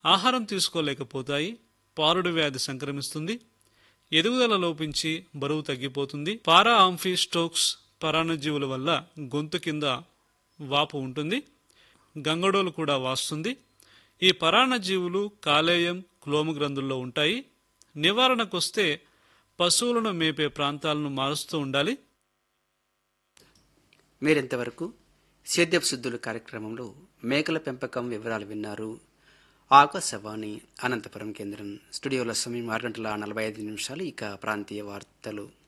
ఆహారం తీసుకోలేకపోతాయి పారుడు వ్యాధి సంక్రమిస్తుంది ఎదుగుదల లోపించి బరువు తగ్గిపోతుంది పారా ఆంఫీ స్టోక్స్ పరాన్నజీవుల వల్ల గొంతు కింద వాపు ఉంటుంది గంగడోలు కూడా వాస్తుంది ఈ పరాన్నజీవులు కాలేయం క్లోము గ్రంథుల్లో ఉంటాయి నివారణకొస్తే పశువులను మేపే ప్రాంతాలను మారుస్తూ ఉండాలి మీరింతవరకు సేద్యపు శుద్ధులు కార్యక్రమంలో మేకల పెంపకం వివరాలు విన్నారు ఆకాశవాణి అనంతపురం కేంద్రం స్టూడియోలో సమయం ఆరు గంటల నలభై ఐదు నిమిషాలు ఇక ప్రాంతీయ వార్తలు